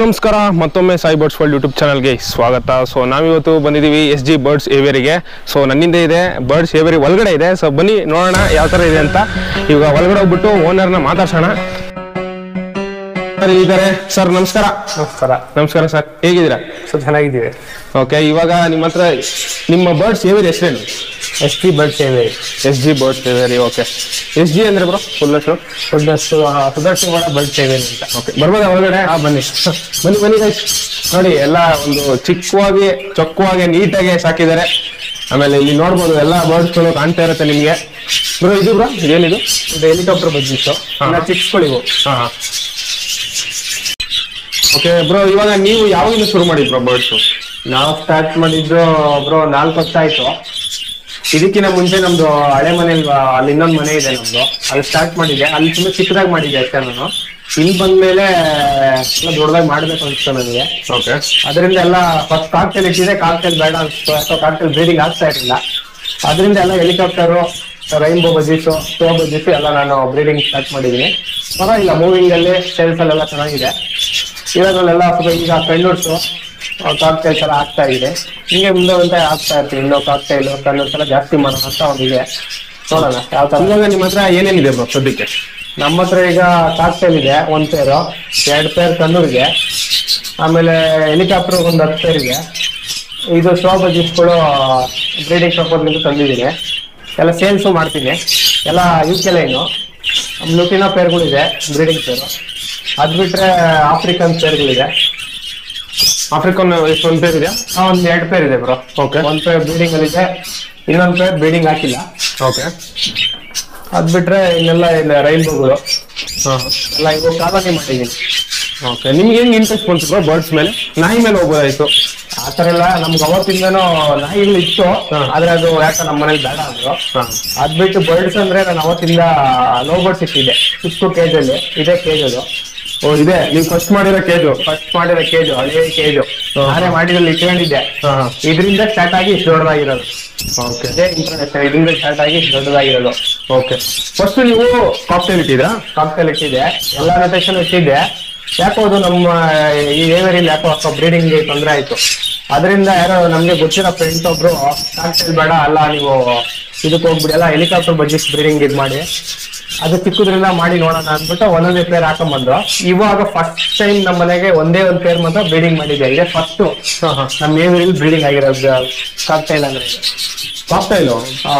ನಮಸ್ಕಾರ ಮತ್ತೊಮ್ಮೆ Sai birds world YouTube ಚಾನಲ್ಗೆ ಸ್ವಾಗತ ಸೊ ನಾವಿವತ್ತು ಬಂದಿದ್ದೀವಿ ಎಸ್ ಜಿ ಬರ್ಡ್ಸ್ ಏವೇರಿಗೆ ಸೊ ನನ್ನಿಂದ ಇದೆ ಬರ್ಡ್ಸ್ ಏವೇರಿ ಒಳಗಡೆ ಇದೆ ಸೊ ಬನ್ನಿ ನೋಡೋಣ ಯಾವ ಥರ ಇದೆ ಅಂತ ಇವಾಗ ಒಳಗಡೆ ಹೋಗ್ಬಿಟ್ಟು ಓನರ್ನ ಮಾತಾಡ್ಸೋಣ ಸರ್ ಇದ್ದಾರೆ ಸರ್ ನಮಸ್ಕಾರ ನಮಸ್ಕಾರ ನಮಸ್ಕಾರ ಸರ್ ಹೇಗಿದ್ದೀರಾ ಸೊ ಚೆನ್ನಾಗಿದ್ದೀವಿ ಓಕೆ ಇವಾಗ ನಿಮ್ಮ ಹತ್ರ ನಿಮ್ಮ ಬರ್ಡ್ಸ್ ಏವೇರಿ ಹೆಸರೇನು ಎಸ್ ಟಿ ಬರ್ಡ್ ಸೇವೆ S G birds aviary okay S G ಅಂದ್ರೆ ಬ್ರೋ ಫುಲ್ ಹೆಸರು ಸುದರ್ಶನ ಸುದರ್ಶನ ಕೂಡ ಬರ್ಡ್ ಸೇವೆ ಅಂತ ಓಕೆ ಬರ್ಬೋದಾ ಒಳಗಡೆ ಹಾ ಬನ್ನಿ ಬನ್ನಿ ಬನ್ನಿ guys. ನೋಡಿ ಎಲ್ಲ ಒಂದು ಚಿಕ್ಕವಾಗಿ ಚೊಕ್ಕವಾಗಿ ನೀಟಾಗಿ ಸಾಕಿದ್ದಾರೆ ಆಮೇಲೆ ಇಲ್ಲಿ ನೋಡ್ಬೋದು ಎಲ್ಲ ಬರ್ಡ್ಸ್ಗಳು ಕಾಣ್ತಾ ಇರುತ್ತೆ ನಿಮಗೆ ಬ್ರೋ ಇದು ಬ್ರೋ ಇದೇನಿದು ಇದು ಹೆಲಿಕಾಪ್ಟರ್ ಬಜ್ಜಿತ್ತು ಹಾ. ಚಿಕ್ಸ್ಗಳಿವು ಹಾ ಓಕೆ ಬ್ರೋ ಇವಾಗ ನೀವು ಯಾವಾಗಿಂದ ಶುರು ಮಾಡಿದ್ರು ಬರ್ಡ್ಸು ನಾವು ಸ್ಟಾರ್ಟ್ ಮಾಡಿದ್ದು ಬ್ರೋ ನಾಲ್ಕು ವರ್ಷ ಆಯ್ತು ಇದಕ್ಕಿಂತ ಮುಂಚೆ ನಮ್ದು ಹಳೆ ಮನೇಲಿ ಅಲ್ಲಿ ಇನ್ನೊಂದು ಮನೆ ಇದೆ ನಮ್ದು ಅಲ್ಲಿ ಸ್ಟಾರ್ಟ್ ಮಾಡಿದ್ದೆ ಅಲ್ಲಿ ತುಂಬಾ ಚಿಕ್ಕದಾಗಿ ಮಾಡಿದ್ದೆ ಅಷ್ಟೇ ನಾನು ಇಲ್ಲಿ ಬಂದ್ಮೇಲೆ ಎಲ್ಲ ದೊಡ್ಡದಾಗಿ ಮಾಡ್ಬೇಕು ಅನ್ಸ್ತು ನನಗೆ ಓಕೆ ಅದರಿಂದ ಎಲ್ಲ ಫಸ್ಟ್ ಕಾಕ್ಟೇಲ್ ಇಟ್ಟಿದೆ ಕಾಕ್ಟೇಲ್ ಬೇಡ ಅನ್ಸ್ತು ಅಥವಾ ಕಾಕ್ಟೇಲ್ ಬ್ರೀಡಿಂಗ್ ಆಗ್ತಾ ಇರಲಿಲ್ಲ ಅದರಿಂದ ಎಲ್ಲ ಹೆಲಿಕಾಪ್ಟರು ರೈನ್ಬೋ ಬಜೀಸು ಸ್ಟೋ ಬಜೀಸು ಎಲ್ಲ ನಾನು ಬ್ರೀಡಿಂಗ್ ಸ್ಟಾರ್ಟ್ ಮಾಡಿದ್ದೀನಿ ಪರವಾಗಿಲ್ಲ ಮೂವಿಂಗ್ ಅಲ್ಲಿ ಸೇಲ್ಸ್ ಅಲ್ಲೆಲ್ಲ ಚೆನ್ನಾಗಿದೆ ಇವಾಗಲೆಲ್ಲ ಸ್ವಲ್ಪ ಈಗ ಕಣ್ಣೂರ್ಸು ಕಾಕ್ಟೈಲ್ಸ್ ಎಲ್ಲ ಆಗ್ತಾ ಇದೆ ಹಿಂಗೆ ಮುಂದೆ ಮುಂದೆ ಆಗ್ತಾ ಇರ್ತೀವಿ ಇನ್ನೂ ಕಾಕ್ಟೈಲ್ ಕಣ್ಣೂರ್ಸ್ ಎಲ್ಲ ಜಾಸ್ತಿ ಮಾಡೋಣ ಅಂತ ಒಂದಿದೆ ನೋಡೋಣ ಯಾವ ತರ ಇವಾಗ ನಿಮ್ಮ ಹತ್ರ ಏನೇನಿದೆ ಬ್ರೋ ಸದ್ಯಕ್ಕೆ ನಮ್ಮ ಹತ್ರ ಈಗ ಕಾಕ್ಟೈಲ್ ಇದೆ ಒಂದ್ ಪೇರು ಎರಡು ಪೇರ್ ಕಣ್ಣೂರಿಗೆ ಆಮೇಲೆ ಹೆಲಿಕಾಪ್ಟರ್ ಒಂದು ಹತ್ತು ಪೇರಿಗೆ ಇದು ಶೋ ಬಜೆಟ್ಗಳು ಬ್ರೀಡಿಂಗ್ ಸಪೋರ್ಟ್ಲಿಂದ ತಂದಿದ್ದೀನಿ ಎಲ್ಲ ಸೇಲ್ಸು ಮಾಡ್ತೀನಿ ಎಲ್ಲ ಯು ಕೆ ಲೈನು ಲುಟಿನೋ ಪೇರ್ಗಳಿದೆ ಬ್ರೀಡಿಂಗ್ ಪೇರು ಅದು ಬಿಟ್ರೆ ಆಫ್ರಿಕನ್ ಪೇರ್ಗಳಿದೆ ಆಫ್ರಿಕನ್ ಎಷ್ಟು ಒಂದು ಪೇರ್ ಇದೆಯಾ ಒಂದು ಎರಡು ಪೇರ್ ಇದೆ ಬ್ರೋ Okay. ಒಂದು ಪೇರ್ ಬ್ರೀಡಿಂಗ್ ಅಲ್ಲಿ ಇದೆ ಇನ್ನೊಂದು ಪೇರ್ ಬ್ರೀಡಿಂಗ್ ಹಾಕಿಲ್ಲ ಓಕೆ ಅದ್ ಬಿಟ್ರೆ ಇನ್ನೆಲ್ಲ ಇಲ್ಲ ರೈನ್ಬೋಗಳು ಹಾಂ ಎಲ್ಲ ಇವಾಗ ಕಾಲೋನಿ ಮಾಡಿದ್ದೀನಿ ಓಕೆ ನಿಮ್ಗೆ ಹೆಂಗೆ ಇಂಟ್ರೆಸ್ಟ್ ಬಂತು ಬ್ರೋ ಬರ್ಡ್ಸ್ ಮೇಲೆ ನಾಯಿ ಮೇಲೆ ಹೋಗ್ಬೋದಾಯ್ತು ಆತರ ಎಲ್ಲ ನಮ್ಗೆ ಅವತ್ತಿಂದನೂ ನಾಯಿಗಳು ಇತ್ತು ಆದ್ರೆ ಅದು ಯಾಕೆ ನಮ್ಮ ಮನೇಲಿ ಬೇಡ ಅಂದ್ರು ಹಾಂ ಅದ್ ಬಿಟ್ಟು ಬರ್ಡ್ಸ್ ಅಂದ್ರೆ ನಾನು ಅವತ್ತಿಂದ ಲೋ ಬರ್ಡ್ಸ್ ಇಟ್ಟಿದ್ದೆ ಚಿಕ್ಕ ಕೇಜ್ ಅಲ್ಲಿ ಇದೇ ಕೇಜ್ ಅದು ಓ ಇದೆ ನೀವು ಫಸ್ಟ್ ಮಾಡಿರೋ ಕೇಜು ಫಸ್ಟ್ ಮಾಡಿರೋ ಕೇಜು ಹಳೆಯ ಕೇಜು ನಾನೇ ಮಾಡಿದಲ್ಲಿ ಇಟ್ಕೊಂಡಿದ್ದೆ ಹಾಂ ಇದರಿಂದ ಸ್ಟಾರ್ಟ್ ಆಗಿ ಇಷ್ಟು ದೊಡ್ಡದಾಗಿರೋದು ಓಕೆ ಇದೇ ಇಂಟ್ರೊಡಕ್ಷನ್ ಇದರಿಂದ ಸ್ಟಾರ್ಟ್ ಆಗಿ ಇಷ್ಟು ದೊಡ್ಡದಾಗಿರೋದು ಓಕೆ ಫಸ್ಟ್ ನೀವು ಕಾಕ್ಟೇಲ್ ಇಟ್ಟಿದ್ರಾ ಕಾಕ್ಟೇಲ್ ಇಟ್ಟಿದ್ದೆ ಎಲ್ಲ ರೊಟೇಷನ್ ಇಟ್ಟಿದ್ದೆ ಯಾಕೋ ಅದು ನಮ್ಮ ಈ ಏರಿಯಲ್ಲಿ ಯಾಕೋ ಸ್ವಲ್ಪ ಬ್ರೀಡಿಂಗ್ ತೊಂದರೆ ಆಯ್ತು ಅದರಿಂದ ಯಾರೋ ನಮ್ಗೆ ಗೊತ್ತಿರೋ ಫ್ರೆಂಡ್ಸ್ ಒಬ್ರು ಕಾಕ್ಟೇಲ್ ಬೇಡ ಅಲ್ಲ ನೀವು ಇದಕ್ಕೆ ಹೋಗ್ಬಿಡಿ ಎಲ್ಲ ಹೆಲಿಕಾಪ್ಟರ್ ಬಜೆಟ್ ಬ್ರೀಡಿಂಗ್ ಇದು ಮಾಡಿ ಅದು ಚಿಕ್ಕದ್ರಿಂದ ಮಾಡಿ ನೋಡೋಣ ಅಂದ್ಬಿಟ್ಟು ಒಂದೊಂದೇ ಪೇರ್ ಹಾಕೊಂಡ್ಬಂದು ಇವಾಗ ಫಸ್ಟ್ ಟೈಮ್ ನಮ್ಮ ಮನೆಗೆ ಒಂದೇ ಒಂದು ಪೇರ್ ಮಾತ್ರ ಬ್ರೀಡಿಂಗ್ ಮಾಡಿದ್ದೆ ಇದೆ ಫಸ್ಟ್ ನಮ್ಮ ಏರಿಯಲ್ಲಿ ಬ್ರೀಡಿಂಗ್ ಆಗಿರೋದು ಕಾಕ್ಟೈಲ್ ಅಂದ್ರೆ ಇದು. ಕಾಕ್ಟೈಲು ಹಾ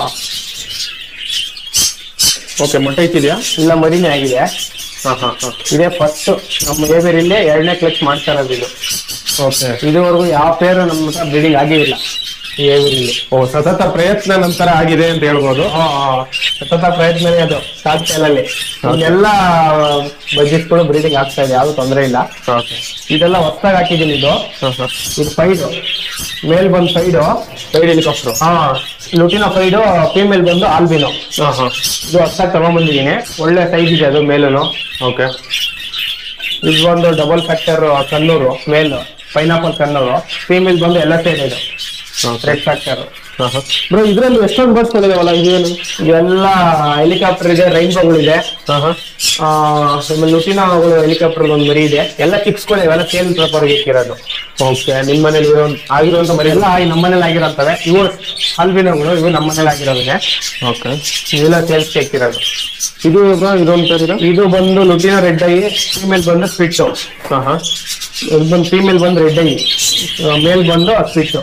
ಓಕೆ ಮೊಟ್ಟೆ ಇಟ್ಟಿದ್ಯಾ ಇಲ್ಲ ಮರಿನೇ ಆಗಿದೆ ಹಾಂ ಹಾಂ ಹಾಂ ಇದೇ ಫಸ್ಟ್ ನಮ್ಮ ಏರಿಯಲ್ಲಿ ಎರಡನೇ ಕ್ಲಚ್ ಮಾಡ್ತಾ ಇರೋದು ಇದು ಓಕೆ ಇದುವರೆಗೂ ಯಾವ ಪೇರು ನಮ್ಮ ಹತ್ರ ಬ್ರೀಡಿಂಗ್ ಆಗಿಲ್ಲ ಈ ಏರಿಯಲ್ಲಿ ಓ ಸತತ ಪ್ರಯತ್ನ ನಂತರ ಆಗಿದೆ ಅಂತ ಹೇಳ್ಬೋದು ಸತತ ಪ್ರಯತ್ನನೇ ಅದು ಕಾಕ್ಟೈಲಲ್ಲಿ ಇದೆಲ್ಲ ಬಜೆಟ್ಗಳು ಬ್ರೀಡಿಂಗ್ ಆಗ್ತಾ ಇದೆ ಯಾವ್ದು ತೊಂದರೆ ಇಲ್ಲ ಓಕೆ ಇದೆಲ್ಲ ಹೊಸ್ದಾಗಿ ಹಾಕಿದ್ದೀನಿ ಇದು ಹಾಂ ಹಾಂ ಇದು ಫೈಡು ಮೇಲ್ ಬಂದು ಫೈಡು ಸೈಡ್ ಹೆಲಿಕಾಪ್ಟರ್ ಹಾ ಲುಟಿನ ಫೈಡು ಫೀಮೇಲ್ ಬಂದು ಆಲ್ಬಿನೋ ಹಾಂ ಹಾಂ ಇದು ಹೊಸ್ದಾಗಿ ತಗೊಂಡ್ಬಂದಿದ್ದೀನಿ ಒಳ್ಳೆ ಸೈಜ್ ಇದೆ ಅದು ಮೇಲೂ ಓಕೆ ಇದು ಬಂದು double factor conure male pineapple conure female ಬಂದು ಎಲ್ಲ ಸೈಡ್ ಇದು ರೆಡ್ ಫ್ಯಾಕ್ಟರ್ ಹಾಂ ಹಾಂ ಬ್ರೋ ಇದರಲ್ಲಿ ಎಷ್ಟೊಂದು ಬರ್ಡ್ಸ್ ಬಂದಿದಾವಲ್ಲ ಇದೇನು ಇವೆಲ್ಲ ಹೆಲಿಕಾಪ್ಟರ್ ಇದೆ ರೈನ್ಬೋಗಳು ಇದೆ ಹಾಂ ಹಾಂ ಆ, ಆಮೇಲೆ ಲುಟಿನಾಗಳು ಹೆಲಿಕಾಪ್ಟರ್ ಒಂದು ಮರಿ ಇದೆ ಎಲ್ಲ ಟಿಕ್ಸ್ಗಳು ಇವೆಲ್ಲ ಸೇಲ್ ಪ್ರಪರ್ ಇಕ್ಕಿರೋದು ಓಕೆ ನಿಮ್ಮ ಮನೇಲಿ ಇರೋ ಆಗಿರುವಂಥ ಮರಿ ಎಲ್ಲ ಈ ನಮ್ಮನೇಲಿ ಆಗಿರೋಂತವೆ ಇವು ಹಲ್ಬಿನಗಳು ಇವು ನಮ್ಮನೇಲಿ ಆಗಿರೋದೇ ಓಕೆ ಇವೆಲ್ಲ ಸೇಲ್ಸ್ ಇಕ್ಕಿರೋದು ಇದು ಬ್ರೋ ಇದೊಂದು ಪೇರ್ ಇದೆ ಇದು ಬಂದು ಲುಟಿನ ರೆಡ್ ಐ ಫೀಮೇಲ್ ಬಂದು ಸ್ವಿಚ್ ಹಾಂ ಹಾಂ ಇದು ಬಂದು ಫೀಮೇಲ್ ಬಂದು ರೆಡ್ ಐ ಮೇಲ್ ಬಂದು ಸ್ವಿಚ್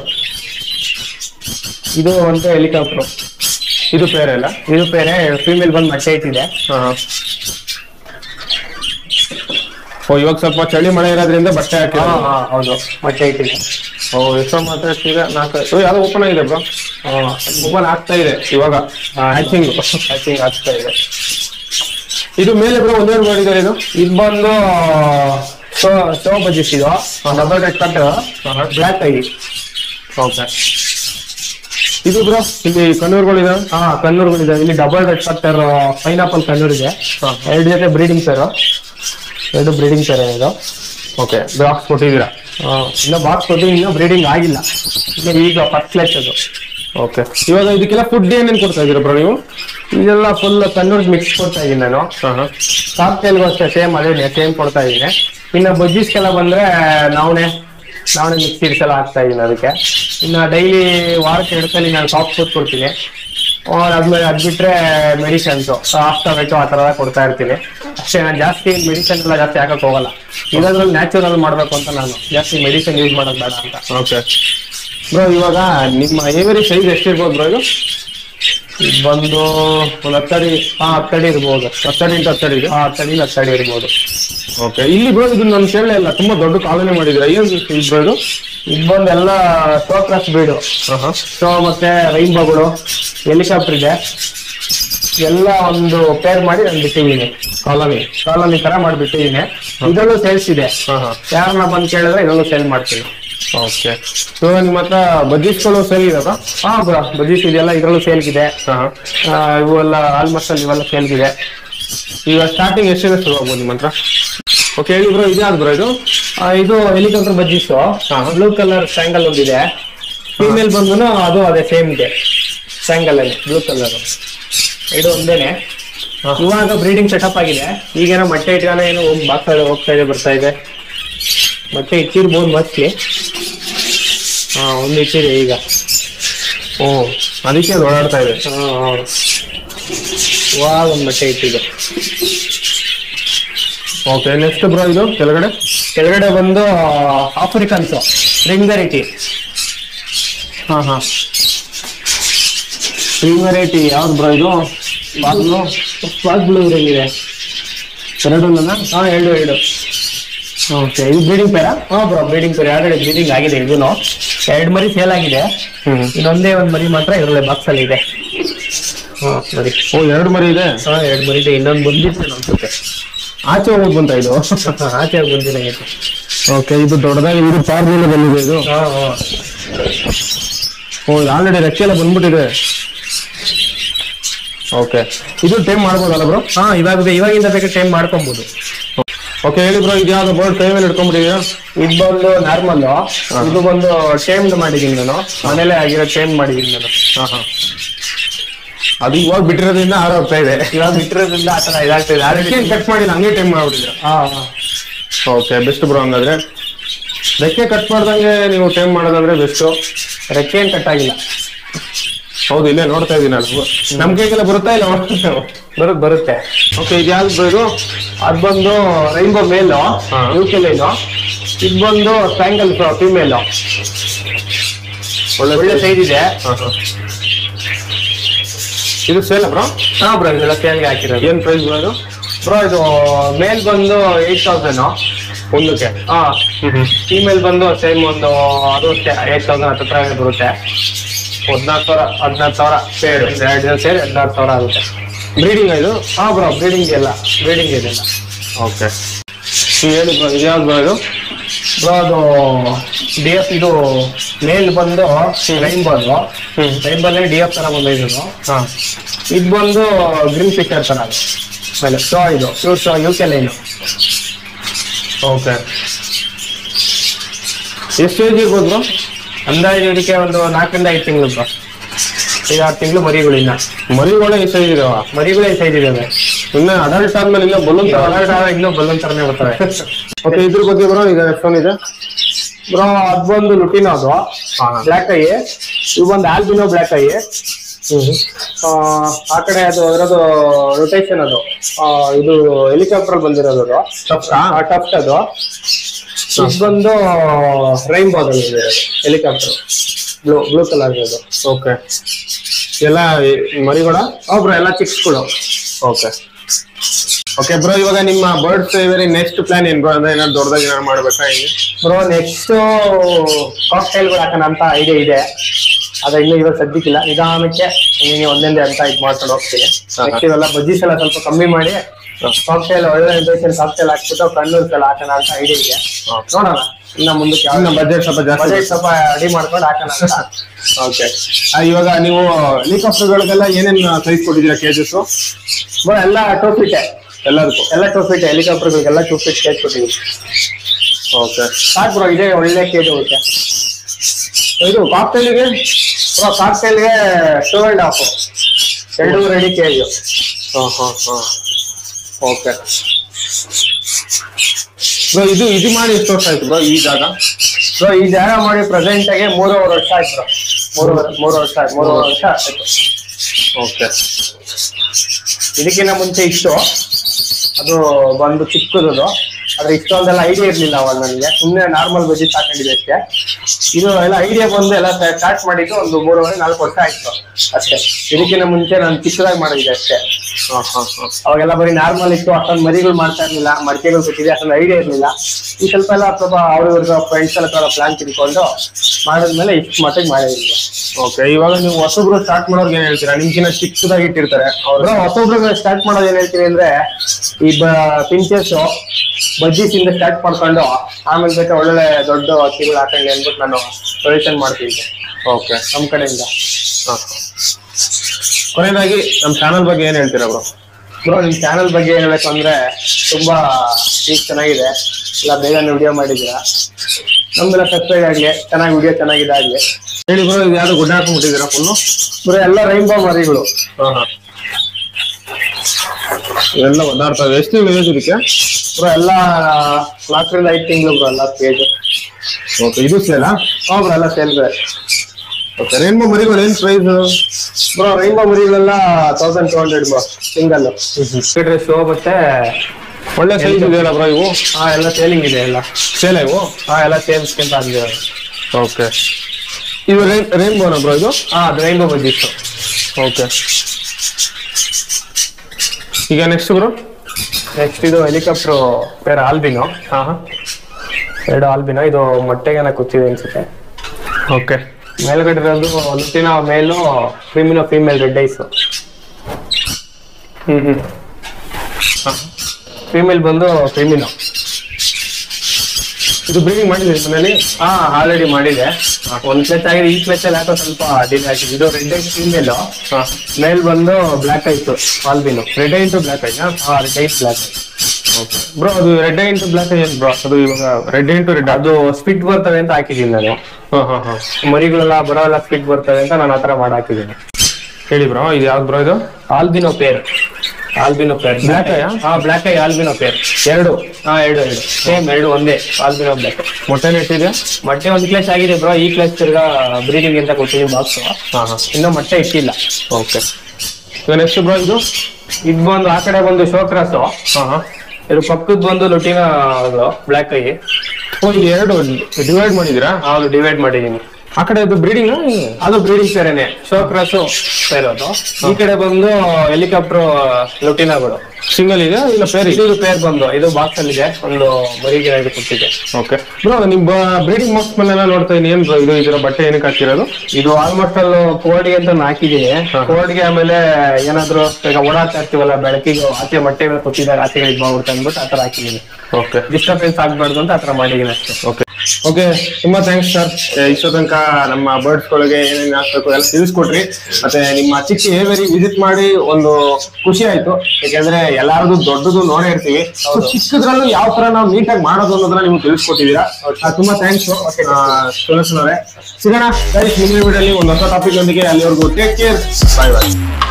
ಇದು ಒಂದು ಹೆಲಿಕಾಪ್ಟರ್ ಇದು ಪೇರ್ ಅಲ್ಲ ಇದು ಬೇರೆ ಫೀಮೇಲ್ ಬಂದು ಮೊಟ್ಟೆ ಇಟ್ಟಿದೆ ಹಾಂ ಹಾಂ ಓ ಇವಾಗ ಸ್ವಲ್ಪ ಚಳಿ ಮಳೆ ಇರೋದ್ರಿಂದ ಬಟ್ಟೆ ಹಾಕಿ ಹಾ, ಹಾ, ಹೌದು ಮೊಟ್ಟೆ ಇಟ್ಟಿದೆ ಓ ಎಷ್ಟೋ ಮಾತ್ರ ಎಷ್ಟಿದೆ ನಾಲ್ಕು ಓ ಯಾವ್ದು ಓಪನ್ ಆಗಿದೆ ಬ್ರೋ ಓಪನ್ ಆಗ್ತಾ ಇದೆ ಇವಾಗ ಹ್ಯಾಚಿಂಗ್ ಹ್ಯಾಚಿಂಗ್ ಆಗ್ತಾ ಇದೆ ಇದು ಮೇಲೆ ಬ್ರೋ ಒಂದೆರಡು ಮಾಡಿದ್ದಾರೆ ಇದು ಇದು ಬಂದು ಶೋ ಶೋ ಬಜೆಟ್ ಇದು double red cut black eye okay ಇದು ಬ್ರೋ ಇಲ್ಲಿ ಕಣ್ಣೂರುಗಳಿದೆ ಹಾ ಕಣ್ಣೂರುಗಳಿದೆ ಇಲ್ಲಿ double red cutter pineapple conure ಇದೆ ಹಾ. ಎರಡು ಜೊತೆ ಬ್ರೀಡಿಂಗ್ ಪೇರು ಎರಡು ಬ್ರೀಡಿಂಗ್ ಪೇರ್ ಇದು ಓಕೆ ಬಾಕ್ಸ್ ಕೊಟ್ಟಿದ್ದೀರಾ ಆ, ಇನ್ನು ಬಾಕ್ಸ್ ಕೊಟ್ಟು ಇನ್ನೂ ಬ್ರೀಡಿಂಗ್ ಆಗಿಲ್ಲ ಇನ್ನು ಈಗ ಫಸ್ಟ್ ಕ್ಲಾಸ್ ಅದು ಓಕೆ ಇವಾಗ ಇದಕ್ಕೆಲ್ಲ ಫುಡ್ ಏನೇನು ಕೊಡ್ತಾ ಇದ್ದೀರಾ ಬ್ರೋ ನೀವು ಇದೆಲ್ಲ ಫುಲ್ ಕಣ್ಣೂರ್ ಮಿಕ್ಸ್ ಕೊಡ್ತಾ ಇದ್ದೀನಿ ನಾನು ಹಾಂ ಹಾಂ ಕಾಕ್ಟೇಲ್ಗೂ ಅಷ್ಟೇ ಸೇಮ್ ಅದೇ ಸೇಮ್ ಕೊಡ್ತಾ ಇದ್ದೀನಿ ಇನ್ನು ಬಜ್ಜೀಸ್ಗೆಲ್ಲ ಬಂದ್ರೆ ನಾವೇ ನಾವೇ ಮಿಕ್ಸಿಡ್ಸ್ ಎಲ್ಲ ಹಾಕ್ತಾ ಇದೀನಿ ಅದಕ್ಕೆ ಇನ್ನು ಡೈಲಿ ವಾರಕ್ಕೆ ಎರಡು ಸಲ ನಾನು ಸಾಫ್ಟ್ ಫುಡ್ ಕೊಡ್ತೀನಿ ಆ, ಅದ್ಮೇಲೆ ಅದ್ ಬಿಟ್ರೆ ಮೆಡಿಸನ್ಸ್ ಆಫ್ಟರ್ವೇಟು ಆ ಥರ ಎಲ್ಲ ಕೊಡ್ತಾ ಇರ್ತೀನಿ ಅಷ್ಟೇ ನಾನು ಜಾಸ್ತಿ ಮೆಡಿಸನ್ ಎಲ್ಲ ಜಾಸ್ತಿ ಹಾಕಕ್ ಹೋಗಲ್ಲ ಇದಾದ್ರಲ್ಲಿ ನ್ಯಾಚುರಲ್ ಮಾಡ್ಬೇಕು ಅಂತ ನಾನು ಜಾಸ್ತಿ ಮೆಡಿಸನ್ ಯೂಸ್ ಮಾಡೋದು ಬೇಡ ಅಂತ ಓಕೆ ಬ್ರೋ ಇವಾಗ ನಿಮ್ಮ ಏವರಿ ಸೈಜ್ ಎಷ್ಟಿರ್ಬೋದು ಬ್ರೋ ಇದು ಇದು ಬಂದು ಒಂದು ಹತ್ತಡಿ ಹಾ ಹತ್ತಡಿ ಇರ್ಬೋದು ಹತ್ತಡಿ ಇಂಟು ಹತ್ತಡಿ ಇದೆ ಹಾ ಹತ್ತಡಿ ಹತ್ತಡಿ ಇರ್ಬೋದು ಓಕೆ ಇಲ್ಲಿ ಬ್ರೋ ಇದು ನಾನು ಕೇಳಲೇ ಇಲ್ಲ ತುಂಬಾ ದೊಡ್ಡ ಕಾಲೋನಿ ಮಾಡಿದ್ರೆ ಏನು ಇದು ಬ್ರೋ ಇದು ಇದು ಬಂದು ಎಲ್ಲ ಸ್ಟೋ ಕ್ರಾಸ್ ಬೀಡು ಹಾಂ ಹಾಂ ಸೊ ಮತ್ತೆ ರೈನ್ಬೋಗಳು ಹೆಲಿಕಾಪ್ಟರ್ ಇದೆ ಎಲ್ಲ ಒಂದು ಪೇರ್ ಮಾಡಿ ನಾನು ಬಿಟ್ಟಿದ್ದೀನಿ ಕಾಲೋನಿ ಕಾಲೋನಿ ತರ ಮಾಡಿಬಿಟ್ಟಿದ್ದೀನಿ ಇದರಲ್ಲೂ ಸೇಲ್ಸ್ ಇದೆ ಹಾಂ ಹಾಂ ಯಾರನ್ನ ಬಂದು ಕೇಳಿದ್ರೆ ಇದರಲ್ಲೂ ಸೇಲ್ ಮಾಡ್ತೀನಿ ಓಕೆ ಇವಾಗ ನಿಮ್ಮ ಹತ್ರ ಬಜ್ಜೀಸ್ಗಳು ಸರಿ ಇದಾವ ಹಾ ಬ್ರೋ ಬಜೀಸ್ ಇದೆಲ್ಲ ಇದರಲ್ಲೂ ಸೇಲ್ ಇದೆ ಹಾಂ ಹಾಂ ಆ, ಇವೆಲ್ಲ ಆಲ್ಮೋಸ್ಟ್ ಅಲ್ಲಿ ಇವೆಲ್ಲ ಸೇಲ್ ಇದೆ ಈಗ ಸ್ಟಾರ್ಟಿಂಗ್ ಎಷ್ಟಿದೆ ಶುರು ಆಗ್ಬೋದು ನಿಮ್ಮ ಹತ್ರ ಓಕೆ ಹೇಳಿ ಬ್ರೋ ಇದ್ಯಾವ್ದು ಬ್ರೋ ಇದು ಆ, ಇದು ಹೆಲಿಕಾಪ್ಟರ್ ಬಜ್ಜೀಸು ಹಾ. ಬ್ಲೂ ಕಲರ್ ಸ್ಯಾಂಗಲ್ ಒಂದಿದೆ ಫೀಮೇಲ್ ಬಂದು ಅದು ಅದೇ ಸೇಮ್ ಇದೆ ಸ್ಯಾಂಗಲ್ ಅಲ್ಲಿ ಬ್ಲೂ ಕಲರ್ ಇದು ಒಂದೇನೆ ಹಾ. ಇವಾಗ ಬ್ರೀಡಿಂಗ್ ಸೆಟಪ್ ಆಗಿದೆ ಈಗೇನೋ ಮೊಟ್ಟೆ ಇಟ್ಗಾನೆ ಏನೋ ಹೋಗಿ ಬಾಗ್ತಾ ಇದೆ ಹೋಗ್ತಾ ಇದೆ ಬರ್ತಾ ಇದೆ ಮೊಟ್ಟೆ ಇಟ್ಟಿರ್ಬೋದು ಮಸ್ತಿ ಹಾ ಒಂದು ಇಟ್ಟಿದೆ ಈಗ ಓ ಅದಕ್ಕೆ ಅದು ಓಡಾಡ್ತಾ ಇದೆ ಹಾ ಹಾ. ಇವಾಗ ಒಂದು ಮೊಟ್ಟೆ ಇಟ್ಟಿದೆ ಓಕೆ ನೆಕ್ಸ್ಟ್ ಬ್ರೋ ಇದು ಕೆಳಗಡೆ ಕೆಳಗಡೆ ಬಂದು ಆಫ್ರಿಕನ್ಸ್ ರಿಂಗ್ ವೆರೈಟಿ ಹಾ ಹಾ ಸ್ಪ್ರಿಂಗ್ ವೆರೈಟಿ ಯಾವ್ದು ಬ್ರೋ ಇದು ಬಾಗ್ಲು ಸ್ಪಾಟ್ ಬ್ಲೂ ರಿಂಗ್ ಇದೆ ಎರಡು ಹಾ ಎರಡು ಎರಡು ಓಕೆ ಇದು ಬ್ರೀಡಿಂಗ್ ಪೇರಾ ಹಾ ಬ್ರೋ ಬ್ರೀಡಿಂಗ್ ಪೇರ್ ಎರಡು ಬ್ರೀಡಿಂಗ್ ಆಗಿದೆ ಇದೂನು ಎರಡು ಮರಿ ಸೇಲ್ ಆಗಿದೆ ಹ್ಮ್ ಇನ್ನೊಂದೇ ಒಂದು ಮರಿ ಮಾತ್ರ ಇದರಲ್ಲಿ ಬಾಕ್ಸ್ ಅಲ್ಲಿ ಇದೆ ಹಾ ಮರಿ ಓ ಎರಡು ಮರಿ ಇದೆ ಹಾ ಎರಡು ಮರಿ ಇದೆ ಇನ್ನೊಂದು ಬಂದಿತ್ತು ಅನ್ಸುತ್ತೆ ಆಚೆ ಹೋಗೋದು ಬಂತ ಇದು ಆಚೆ ಬಂದಿಲ್ಲ ಇದು ಓಕೆ ಇದು ದೊಡ್ಡದಾಗಿ ಇದು ಪಾರ್ಮಿಂದ ಬಂದಿದೆ ಇದು ಹಾ ಹಾ ಓ ಆಲ್ರೆಡಿ ರೆಕ್ಕೆ ಎಲ್ಲ ಬಂದ್ಬಿಟ್ಟಿದೆ ಓಕೆ ಇದು ಟೈಮ್ ಮಾಡ್ಬೋದಲ್ಲ ಬ್ರೋ ಹಾ ಇವಾಗ ಇವಾಗಿಂದ ಬೇಕಾದ್ರೆ ಟೈಮ್ ಮಾಡ್ಕೊಬಹುದು ಓಕೆ ಹೇಳಿ ಬ್ರೋ ಇದು ಯಾವ್ದು ಬರ್ಡ್ ಟೈಮಲ್ಲಿ ಇಟ್ಕೊಂಡ್ಬಿಟ್ಟಿದ್ಯಾ ಇದು ಬಂದು ನಾರ್ಮಲ್ ಇದು ಬಂದು ಟೇಮ್ಡ್ ಮಾಡಿದೀನಿ ನಾನು ಮನೇಲೆ ಆಗಿರೋ ಟೇಮ್ ಮಾಡಿದೀನಿ ನಾನು ಹಾ ಹಾ ಅದು ಇವಾಗ ಬಿಟ್ಟಿರೋದ್ರಿಂದ ಆರು ಹೋಗ್ತಾ ಇದೆ ಇವಾಗ ಬಿಟ್ಟಿರೋದ್ರಿಂದ ಆ ತರ ಇದಾಗ್ತಿದೆ ಆಲ್ರೆಡಿ ರೆಕ್ಕೆ ಕಟ್ ಮಾಡಿಲ್ಲ ಹಂಗೆ ಟೈಮ್ ಮಾಡ್ಬಿಟ್ಟಿದ್ದೀರಾ ಹಾ ಹಾ ಓಕೆ ಬೆಸ್ಟ್ ಬ್ರೋ ಹಂಗಾದ್ರೆ ರೆಕ್ಕೆ ಕಟ್ ಮಾಡ್ದಂಗೆ ನೀವು ಟೈಮ್ ಮಾಡೋದಂದ್ರೆ ಬೆಸ್ಟು ರೆಕ್ಕೆ ಏನ್ ಕಟ್ ಆಗಿಲ್ಲ ಹೌದು ಇಲ್ಲೇ ನೋಡ್ತಾ ಇದ್ದೀನಿ ನಾನು ನಮ್ ಕೈಗೆಲ್ಲ ಬರುತ್ತಾ ಇಲ್ಲ ಬರುತ್ತೆ ಬರುತ್ತೆ ಓಕೆ ಇದು ಯಾವ್ದು ಬ್ರೋ ಇದು ಅದ್ ಬಂದು ರೈನ್ಬೋ ಮೇಲು ಹಾ. ಯುಕೆ ಲೈನು ಇದು ಬಂದು ಸ್ಯಾಂಗಲ್ ಫಿಮೇಲು ಒಳ್ಳೆ ಒಳ್ಳೆ ಸೈಜ್ ಇದೆ ಹಾ, ಹಾ. ಇದು ಸೇಲ್ ಬ್ರೋ ಹಾ ಬ್ರೋ ಇದೆಲ್ಲ ಸೇಲ್ಗೆ ಹಾಕಿರೋದು ಏನ್ ಪ್ರೈಸ್ ಬ್ರೋ ಇದು ಬ್ರೋ ಇದು ಮೇಲ್ ಬಂದು ಏಟ್ ತೌಸಂಡ್ ಒಂದಕ್ಕೆ ಹಾ ಫಿಮೇಲ್ ಬಂದು ಸೇಮ್ ಒಂದು ಅದು ಏಟ್ ತೌಸಂಡ್ ಹತ್ರ ಬರುತ್ತೆ ಹದಿನಾರು ಸಾವಿರ ಹದಿನಾರು ಸಾವಿರ ಸೇರಿ ಎರಡು ಜನ ಸೇರಿ ಹದಿನಾರು ಸಾವಿರ ಆಗುತ್ತೆ ಬ್ರೀಡಿಂಗ್ ಇದು ಹಾ ಬ್ರೋ ಬ್ರೀಡಿಂಗ್ ಎಲ್ಲ ಬ್ರೀಡಿಂಗ್ ಇದೆಲ್ಲ ಓಕೆ ಹೇಳಿ ಬ್ರೋ ಇದು ಯಾವ್ದು ಬ್ರೋ ಇದು ಬ್ರೋ ಅದು ಡಿ ಎಫ್ ಇದು ಮೇಲ್ ಬಂದು ರೈನ್ ಬಂದು ಹ್ಮ್. ರೈನ್ ಬಂದ್ರೆ ಡಿ ಎಫ್ ತರ ಬಂದಿದ್ದು ಹಾ ಇದು ಬಂದು ಗ್ರೀನ್ ಪಿಕ್ಚರ್ ತರ ಆಮೇಲೆ ಶೋ ಇದು pure show U K line okay ಎಷ್ಟು ಏಜ್ ಇರ್ಬೋದು ಬ್ರೋ ಅಂದಾಜು ಇದಕ್ಕೆ ಒಂದು ನಾಲ್ಕರಿಂದ ಐದು ತಿಂಗಳು ಬ್ರೋ ಈಗ ಆರು ತಿಂಗಳು ಮರಿಗಳಿನ್ನ ಮರಿಗಳೇ ಎಷ್ಟು ಏಜ್ ಇದಾವ ಮರಿಗಳೇ ಸೈಜ್ ಇದಾವೆ ಇನ್ನ ಅಡಲ್ಟ್ ಆದ್ಮೇಲೆ ಇಲ್ಲ ಬಲೂನ್ ಅಲರ್ಟ್ ಆದ್ರೆ ಇನ್ನೂ ಬಲೂನ್ ತರನೇ ಬರ್ತವೆ ಓಕೆ ಇದ್ರ ಬಗ್ಗೆ ಬ್ರೋ ಈಗ ಎಷ್ಟೊಂದು ಇದೆ ಬ್ರೋ ಅದು ಬಂದು ಲುಟಿನೋ ಅದು ಹಾ. ಬ್ಲ್ಯಾಕ್ ಐ ಇವು ಬಂದು ಆಲ್ಬಿನೋ ಬ್ಲ್ಯಾಕ್ ಐ ಆ, ಆ ಕಡೆ ಅದು ಅದರದ್ದು ರೊಟೇಷನ್ ಅದು ಆ, ಇದು ಹೆಲಿಕಾಪ್ಟರ್ ಬಂದಿರೋದು ಅದು Tufts ಆ? ಟಫ್ಟ್ ಅದು ಇದು ಬಂದು rainbow helicopter blue blue colour ಅದು ಓಕೆ ಎಲ್ಲ ಮರಿಗಳ ಒಬ್ರು ಎಲ್ಲ ಚಿಕ್ಸ್ಗಳು ಓಕೆ ಓಕೆ ಬ್ರೋ ಇವಾಗ ನಿಮ್ಮ ಬರ್ಡ್ಸ್ ವೆರಿ ನೆಕ್ಸ್ಟ್ ಪ್ಲಾನ್ ಏನ್ ಬ್ರೋ ಅಂದ್ರೆ ಏನಾದ್ರು ದೊಡ್ಡದಾಗಿ ಏನಾದ್ರು ಮಾಡ್ಬೇಕಾ ಹಿಂಗೆ ಬ್ರೋ ನೆಕ್ಸ್ಟ್ ಕಾಕ್ಟೈಲ್ಗಳು ಹಾಕೋಣ ಅಂತ ಐಡಿಯಾ ಇದೆ ಅದ ಇನ್ನು ಇವಾಗ ಸದ್ಯಕ್ಕಿಲ್ಲ ನಿಧಾನಕ್ಕೆ ಹಿಂಗೆ ಒಂದೊಂದೇ ಅಂತ ಇದು ಮಾಡ್ಕೊಂಡು ಹೋಗ್ತೀನಿ ಹಾ. ನೆಕ್ಸ್ಟ್ ಇವೆಲ್ಲ ಬಜ್ಜೀಸ್ ಎಲ್ಲ ಸ್ವಲ್ಪ ಕಮ್ಮಿ ಮಾಡಿ ಕಾಕ್ಟೈಲ್ ಒಳ್ಳೆ ಇಂಟೆನ್ಷನ್ ಕಾಕ್ಟೈಲ್ ಹಾಕ್ಬಿಟ್ಟು ಕಣ್ಣೂರ್ಸ್ ಎಲ್ಲ ಹಾಕೋಣ ಅಂತ ಐಡಿಯಾ ಇದೆ ನೋಡೋಣ ಇನ್ನ ಮುಂದಕ್ಕೆ ಇನ್ನ ಬಜೆಟ್ ಸ್ವಲ್ಪ ಜಾಸ್ತಿ ಬಜೆಟ್ ಸ್ವಲ್ಪ ರೆಡಿ ಮಾಡ್ಕೊಂಡು ಹಾಕೋಣ ಅಂತ ಓಕೆ ಇವಾಗ ನೀವು ಹೆಲಿಕಾಪ್ಟರ್ಗಳಿಗೆಲ್ಲ ಏನೇನ್ ಸೈಜ್ ಕೊಟ್ಟಿದ್ದೀರಾ ಕೇಜಸ್ ಬ್ರೋ ಎಲ್ಲ ಟೂ ಫೀಟ್ ಎಲ್ಲದಕ್ಕೂ ಎಲ್ಲ ಟೂ ಫೀಟ್ ಹೆಲಿಕಾಪ್ಟರ್ಗಳಿಗೆಲ್ಲ ಟೂ ಫೀಟ್ ಕೇಜ್ ಕೊಟ್ಟಿದ್ದೀವಿ ಓಕೆ ಸಾಕು ಬ್ರೋ ಇದೆ ಒಳ್ಳೆ ಕೇಜ್ ಹೋಗುತ್ತೆ ಇದು ಕಾಕ್ಟೈಲಿಗೆ ಬ್ರೋ ಕಾಕ್ಟೈಲ್ಗೆ ಟೂ ಅಂಡ್ ಹಾಫ್ ಎರಡು ರೆಡಿ ಕೇಜ್ ಹಾಂ ಹಾಂ ಹಾಂ ಓಕೆ ಬ್ರೋ ಇದು ಇದು ಮಾಡಿ ಎಷ್ಟು ವರ್ಷ ಆಯ್ತು ಬ್ರೋ ಈ ಜಾಗ ಸೊ ಈ ಜಾಗ ಮಾಡಿ ಪ್ರೆಸೆಂಟ್ ಆಗಿ ಮೂರುವರೆ ವರ್ಷ ಆಯ್ತು ಮೂರುವರೆ ಮೂರು ವರ್ಷ ಆಯ್ತು ಮೂರುವರೆ ವರ್ಷ ಆಯ್ತು ಓಕೆ ಇದಕ್ಕಿಂತ ಮುಂಚೆ ಇತ್ತು ಅದು ಬಂದು ಚಿಕ್ಕದದು ಆದ್ರೆ ಇಷ್ಟೊಂದೆಲ್ಲ ಐಡಿಯಾ ಇರ್ಲಿಲ್ಲ ಅವಾಗ ನನಗೆ ಸುಮ್ಮನೆ ನಾರ್ಮಲ್ ಬಜೆಟ್ ಹಾಕೊಂಡಿದ್ದೆ ಅಷ್ಟೇ ಇದು ಎಲ್ಲ ಐಡಿಯಾ ಬಂದು ಎಲ್ಲ ಸ್ಟಾರ್ಟ್ ಮಾಡಿದ್ದು ಒಂದು ಮೂರುವರೆ ನಾಲ್ಕು ವರ್ಷ ಆಯ್ತು ಅಷ್ಟೇ ಇದಕ್ಕಿಂತ ಮುಂಚೆ ನಾನು ಚಿಕ್ಕದಾಗಿ ಮಾಡಿದ್ದೆ ಅಷ್ಟೇ ಹಾ ಹಾ ಹಾ ಅವಾಗೆಲ್ಲ ಬರೀ ನಾರ್ಮಲ್ ಇತ್ತು ಅಷ್ಟೊಂದು ಮರಿಗಳು ಮಾಡ್ತಾ ಇರ್ಲಿಲ್ಲ ಮಡಿಕೆಗಳು ಬಿಟ್ಟಿದೆ ಅಷ್ಟೊಂದು ಐಡಿಯಾ ಇರ್ಲಿಲ್ಲ ಈ ಸ್ವಲ್ಪ ಎಲ್ಲ ಸ್ವಲ್ಪ ಅವ್ರ ಇವ್ರಿಗೆ ಫ್ರೆಂಡ್ಸ್ ಎಲ್ಲ ಪ್ಲಾನ್ ತಿಳ್ಕೊಂಡು ಮಾಡಿದ್ಮೇಲೆ ಇಷ್ಟು ಮಟ್ಟಿಗೆ ಮಾಡಿದ್ವಿ ಓಕೆ ಇವಾಗ ನೀವು ಹೊಸಬ್ರು ಸ್ಟಾರ್ಟ್ ಮಾಡೋರ್ಗೆ ಏನ್ ಹೇಳ್ತೀರಾ ನಿಮ್ಗಿನ್ನ ಚಿಕ್ಕದಾಗಿ ಇಟ್ಟಿರ್ತಾರೆ ಅವ್ರು ಅವ್ರು ಹೊಸೊಬ್ರು ಸ್ಟಾರ್ಟ್ ಮಾಡೋದು ಏನ್ ಹೇಳ್ತೀನಿ ಅಂದ್ರೆ ಈ ಪಿಂಚಸ್ ಬಜ್ಜೀಸಿಂದ ಸ್ಟಾರ್ಟ್ ಮಾಡ್ಕೊಂಡು ಆಮೇಲೆ ಬೇಕಾದ್ರೆ ಒಳ್ಳೊಳ್ಳೆ ದೊಡ್ಡ ಅಕ್ಕಿಗಳು ಹಾಕೊಂಡು ಅಂದ್ಬಿಟ್ಟು ನಾನು ಸೊಲ್ಯೂಷನ್ ಮಾಡ್ತೀನಿ ಓಕೆ ನಮ್ ಕಡೆಯಿಂದ ಹಾ ಕೊನೆಯದಾಗಿ ನಮ್ಮ ಚಾನಲ್ ಬಗ್ಗೆ ಏನ್ ಹೇಳ್ತೀರಾ ಬ್ರೋ ಬ್ರೋ ನಿಮ್ ಚಾನಲ್ ಬಗ್ಗೆ ಏನ್ ಹೇಳ್ಬೇಕು ಅಂದ್ರೆ ತುಂಬಾ ಈಗ ಚೆನ್ನಾಗಿದೆ ಎಲ್ಲ ಬೇಗನೆ ವಿಡಿಯೋ ಮಾಡಿದ್ದೀರಾ ನಮ್ದೆಲ್ಲ ಸಬ್ಸ್ಕ್ರೈಬ್ ಆಗ್ಲಿ ಚೆನ್ನಾಗಿ ವಿಡಿಯೋ ಚೆನ್ನಾಗಿದೆ ಆಗ್ಲಿ ಹೇಳಿ ಬ್ರೋ ಇದು ಯಾವ್ದು ಗುಡ್ಡ ಹಾಕೊಂಡ್ಬಿಟ್ಟಿದ್ದೀರಾ ಫುಲ್ಲು ಬ್ರೋ ಎಲ್ಲ ರೈನ್ಬೋ ಮರಿಗಳು ಹಾ ಹಾ ಇವೆಲ್ಲ ಒದ್ದಾಡ್ತವೆ ಎಷ್ಟು ಏಜ್ ಇದಕ್ಕೆ ಬ್ರೋ ಎಲ್ಲ ನಾಲ್ಕರಿಂದ ಐದು ತಿಂಗಳು ಬ್ರೋ ಎಲ್ಲ ಸ್ಟೇಜ್ ಓಕೆ ಇದು ಸೇಲಾ ಹಾ ಬ್ರೋ ಎಲ್ಲ ಸೇಲ್ ಓಕೆ ರೇನ್ಬೋ ಮರಿಗಳು ಏನ್ ಪ್ರೈಸ್ ಬ್ರೋ ರೈನ್ಬೋ ಮರಿಗಳೆಲ್ಲ thousand two hundred bro single ಬಿಟ್ರೆ ಶೋ ಮತ್ತೆ ಒಳ್ಳೆ ಸೈಜ್ ಇದೆಯಲ್ಲ ಬ್ರೋ ಇವು ಹಾ ಎಲ್ಲ ಸೇಲಿಂಗ್ ಇದೆ ಎಲ್ಲ ಸೇಲ ಇವು ಹಾ ಎಲ್ಲ ಸೇಲ್ಸ್ ಅಂತ ಆಗಿದೆ ಓಕೆ ಇದು ರೇನ್ ರೇನ್ಬೋನ ಬ್ರೋ ಇದು ಹಾ ಅದು ರೈನ್ಬೋ ಬಂದಿತ್ತು ಓಕೆ ಈಗ ನೆಕ್ಸ್ಟ್ ಬ್ರೋ ನೆಕ್ಸ್ಟ್ ಇದು ಹೆಲಿಕಾಪ್ಟರ್ ಪೇರ್ ಆಲ್ಬಿನೋ ಹಾ ಹಾ ಎರಡು ಆಲ್ಬಿನೋ ಇದು ಮೊಟ್ಟೆಗೆನ ಕೂತಿದೆ ಅನ್ಸುತ್ತೆ ಓಕೆ ಮೇಲ್ಗಡೆ ಇರೋದು lutino male creamino female red eyes hmm hmm female ಬಂದು ಕ್ರಿಮಿನೋ ಇದು ಬ್ರೀಡಿಂಗ್ ಮಾಡಿದ್ರಿ ಮನೇಲಿ ಹಾ ಆಲ್ರೆಡಿ ಮಾಡಿದೆ ಒಂದ್ ಪ್ಲೇಸ್ ಆಗಿದೆ ಈ ಪ್ಲೇಸ್ ಅಲ್ಲಿ ಯಾಕೋ ಸ್ವಲ್ಪ ಡಿಲೇ ಆಗಿದೆ ಇದು ರೆಡ್ ಐಸ್ ಫೀಮೇಲ್ ಹಾ ಮೇಲ್ ಬಂದು ಬ್ಲಾಕ್ ಐತು ಆಲ್ಬಿನೋ ರೆಡ್ ಇಂಟು ಬ್ಲ್ಯಾಕ್ ಐಟಾ ಹಾ red eyes black okay bro ಅದು ರೆಡ್ ಇಂಟು ಬ್ಲ್ಯಾಕ್ ಏನ್ ಬ್ರೋ ಅದು ಇವಾಗ ರೆಡ್ ಇಂಟು ರೆಡ್ ಅದು ಸ್ಪಿಟ್ ಬರ್ತವೆ ಅಂತ ಹಾಕಿದೀನಿ ನಾನು ಹಾ ಹಾ ಹಾ ಮರಿಗಳೆಲ್ಲ ಬರೋ ಎಲ್ಲ ಸ್ಪಿಟ್ ಬರ್ತವೆ ಅಂತ ನಾನು ಆತರ ಮಾಡಿ ಹಾಕಿದ್ದೀನಿ ಹೇಳಿ ಬ್ರೋ ಇದು ಯಾವ್ದು ಬ್ರೋ ಇದು albino pair albino pair Black eye ಆ? ಹಾ ಬ್ಲಾಕ್ ಐ ಆಲ್ಬಿನೋ ಪೇರ್ ಎರಡು ಹಾ ಎರಡು ಎರಡು ಸೇಮ್ ಎರಡು ಒಂದೇ ಆಲ್ಬಿನೋ ಬ್ಲಾಕ್ ಮೊಟ್ಟೆ ಇಟ್ಟಿದೆ ಮೊಟ್ಟೆ ಒಂದ್ ಕ್ಲಾಸ್ ಆಗಿದೆ ಬ್ರೋ ಈ ಕ್ಲಾಸ್ ತಿರ್ಗಾ ಬ್ರೀಡಿಂಗ್ ಅಂತ ಕೊಟ್ಟಿದ್ದೀನಿ ಬಾಕ್ಸ್ ಹಾ ಹಾ ಇನ್ನೂ ಮೊಟ್ಟೆ ಇಟ್ಟಿಲ್ಲ ಓಕೆ ಈಗ ನೆಕ್ಸ್ಟ್ ಬ್ರೋ ಇದು ಇದು ಬಂದು ಆ ಕಡೆ ಬಂದು ಶೋ ಕ್ರಾಸ್ ಹಾ ಹಾ ಇದು ಪಕ್ಕದ ಬಂದು ಲುಟಿನ ಬ್ಲಾಕ್ ಐ ಓ ಇದು ಎರಡು ಡಿವೈಡ್ ಮಾಡಿದ್ದೀರಾ ಅದು ಡಿವೈಡ್ ಮಾಡಿದೀನಿ ಆ ಕಡೆ ಅದು ಬ್ರೀಡಿಂಗ್ ಅದು ಬ್ರೀಡಿಂಗ್ ಪೇರೇನೆ ಶೋ ಕ್ರಾಸ್ ಇರೋದು ಈ ಕಡೆ ಬಂದು ಹೆಲಿಕಾಪ್ಟರ್ ಲುಟಿನಾಗಳು ಸಿಂಗಲ್ ಇದೆ ಇಲ್ಲ ಪೇರ್ ಇದೆ ಇದು ಪೇರ್ ಬಂದು ಇದು ಬಾಕ್ಸ್ ಅಲ್ಲಿ ಇದೆ ಒಂದು ಮರಿಗೆ ಇದು ಕೊಟ್ಟಿದೆ ಓಕೆ ಬ್ರೋ ನಿಮ್ ಬ್ರೀಡಿಂಗ್ ಬಾಕ್ಸ್ ಮೇಲೆಲ್ಲ ನೋಡ್ತಾ ಇದೀನಿ ಏನ್ ಬ್ರೋ ಇದು ಇದರ ಬಟ್ಟೆ ಏನಕ್ಕೆ ಹಾಕಿರೋದು ಇದು ಆಲ್ಮೋಸ್ಟ್ ಅಲ್ಲಿ ಕೋಲ್ಡ್ಗೆ ಅಂತ ನಾನ್ ಹಾಕಿದೀನಿ ಕೋಲ್ಡ್ಗೆ ಆಮೇಲೆ ಏನಾದ್ರು ಈಗ ಓಡಾಡ್ತಾ ಇರ್ತೀವಲ್ಲ ಬೆಳಕಿಗೆ ಆಚೆ ಮೊಟ್ಟೆ ಮೇಲೆ ಕೊಟ್ಟಿದಾಗ ಆಚೆಗೆ ಇದು ಮಾಡ್ಬಿಡ್ತಾ ಅಂದ್ಬಿಟ್ಟು ಆತರ ಹಾಕಿದೀನಿ ಓಕೆ ಡಿಸ್ಟರ್ಬೆನ್ಸ್ ಆಗ್ಬಾರ್ದು ಅಂತ ಆತರ ಮಾಡಿದೀನಿ ಅಷ್ಟೇ ಓಕೆ ಓಕೆ ತುಂಬಾ ಥ್ಯಾಂಕ್ಸ್ ಸರ್ ಇಷ್ಟೋ ತನಕ ನಮ್ಮ ಬರ್ಡ್ಸ್ ಗಳಿಗೆ ಏನೇನು ಹಾಕ್ಬೇಕು ಎಲ್ಲ ತಿಳಿಸ್ಕೊಟ್ರಿ ಮತ್ತೆ ನಿಮ್ಮ ಚಿಕ್ಕ ಏವೇರಿ ವಿಸಿಟ್ ಮಾಡಿ ಒಂದು ಖುಷಿ ಆಯ್ತು ಯಾಕಂದ್ರೆ ಎಲ್ಲಾರ್ದು ದೊಡ್ಡದು ನೋಡೇ ಇರ್ತೀವಿ So, ಚಿಕ್ಕದ್ರಲ್ಲೂ ಯಾವ ತರ ನಾವು ನೀಟಾಗಿ ಮಾಡೋದು ಅನ್ನೋದನ್ನ ನೀವು ತಿಳಿಸ್ಕೊಟ್ಟಿದ್ದೀರಾ ಆ, ತುಂಬಾ ಥ್ಯಾಂಕ್ಸ್ ಸುರೇಶ್ ಅವರೇ ಸಿಗೋಣ ಮುಂದಿನ ವಿಡಿಯೋಲಿ ಒಂದು ಹೊಸ ಟಾಪಿಕ್ ಒಂದಿಗೆ ಅಲ್ಲಿವರೆಗೂ ಟೇಕ್ ಕೇರ್ ಬಾಯ್ ಬಾಯ್